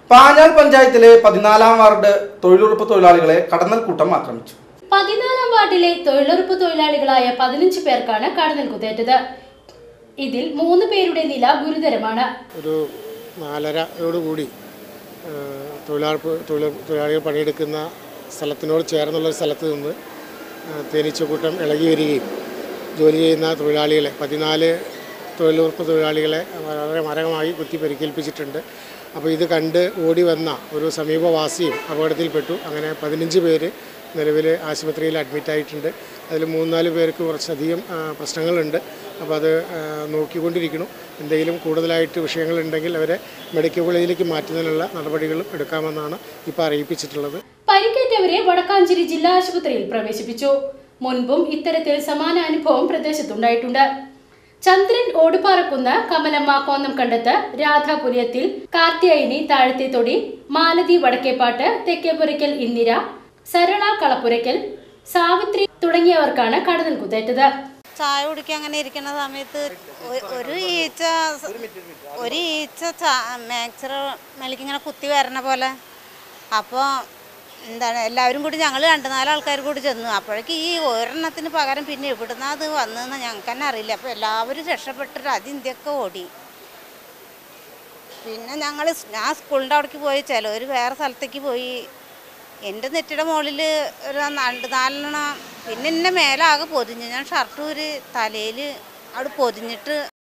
പാഞ്ഞാൾ പഞ്ചായത്തിലെ പതിനാലാം വാർഡ് തൊഴിലുറപ്പ് തൊഴിലാളികളെ കടന്നൽക്കൂട്ടം ആക്രമിച്ചു പതിനാലാം വാർഡിലെ തൊഴിലുറപ്പ് തൊഴിലാളികളായ പതിനഞ്ച് പേർക്കാണ് കടന്നൽ കുത്തേറ്റത് ഇതിൽ മൂന്ന് പേരുടെ നില ഗുരുതരമാണ് ഒരു നാലരയോടുകൂടി ആ, തൊഴിലാളിപ്പ് തൊഴിൽ തൊഴിലാളികൾ പണിയെടുക്കുന്ന സ്ഥലത്തിനോട് ചേർന്നുള്ള ഒരു സ്ഥലത്ത് നിന്ന് ആ, തേനീച്ചക്കൂട്ടം ഇളകി വരികയും ജോലി ചെയ്യുന്ന തൊഴിലാളികളെ പതിനാല് തൊഴിലുറപ്പ് തൊഴിലാളികളെ വളരെ മരമായി കുത്തി പരിക്കേൽപ്പിച്ചിട്ടുണ്ട് അപ്പോൾ ഇത് കണ്ട് ഓടി വന്ന ഒരു സമീപവാസിയും അപകടത്തിൽപ്പെട്ടു അങ്ങനെ പതിനഞ്ച് പേര് നിലവിൽ ആശുപത്രിയിൽ അഡ്മിറ്റ് ആയിട്ടുണ്ട് അതിൽ മൂന്നാല് പേർക്ക് കുറച്ചധികം ആ, പ്രശ്നങ്ങളുണ്ട് അപ്പോൾ അത് ആ, നോക്കിക്കൊണ്ടിരിക്കണം എന്തെങ്കിലും കൂടുതലായിട്ട് വിഷയങ്ങളുണ്ടെങ്കിൽ അവരെ മെഡിക്കൽ കോളേജിലേക്ക് മാറ്റുന്നതിനുള്ള നടപടികളും എടുക്കാമെന്നാണ് ഇപ്പോൾ അറിയിപ്പിച്ചിട്ടുള്ളത് പരിക്കേറ്റവരെ വടക്കാഞ്ചേരി ജില്ലാ ആശുപത്രിയിൽ പ്രവേശിപ്പിച്ചു മുൻപും ഇത്തരത്തിൽ സമാന അനുഭവം പ്രദേശത്തുണ്ടായിട്ടുണ്ട് ചന്ദ്രൻ ഓടുപാറക്കുന്ന് കമലമ്മ കോന്നം കണ്ടത്ത് രാധ പുലിയത്തിൽ കാർത്തിയായിനി താഴത്തെ തൊടി മാലതി വടക്കേപ്പാട്ട് തെക്കേപുരയ്ക്കൽ ഇന്ദിര സരള കളപ്പുരയ്ക്കൽ സാവിത്രി തുടങ്ങിയവർക്കാണ് കടന്നൽ കുത്തേറ്റത് ചായ കുടിക്കാൻ അങ്ങനെ ഇരിക്കുന്ന സമയത്ത് ഒ- ഒരു ഈച്ച സ- ഒരു ഈച്ച മാക്സർ മേലേക്ക് ഇങ്ങനെ കുത്തി വരണ പോലെ അപ്പോൾ എന്താണ് എല്ലാവരും കൂടി ഞങ്ങൾ രണ്ട് നാല് ആൾക്കാർ കൂടി ചെന്നു അപ്പോഴേക്ക് ഈ ഒരെണ്ണത്തിന് പകരം പിന്നെ എവിടുന്നാ അത് വന്നതെന്ന് ഞങ്ങൾക്ക് തന്നെ അറിയില്ല അപ്പോൾ എല്ലാവരും രക്ഷപ്പെട്ടിട്ട് അത് ഇന്ത്യക്ക് ഓടി പിന്നെ ഞങ്ങൾ ഞാൻ സ്കൂളിൻ്റെ അവിടേക്ക് പോയി ചിലവർ വേറെ സ്ഥലത്തേക്ക് പോയി എൻ്റെ നെറ്റിയുടെ മുകളിൽ ഒരു രണ്ട് നാലെണ്ണം പിന്നെ എന്നെ മേലാകെ പൊതിഞ്ഞു ഞാൻ ഷർട്ട് ഒരു തലയിൽ അവിടെ പൊതിഞ്ഞിട്ട്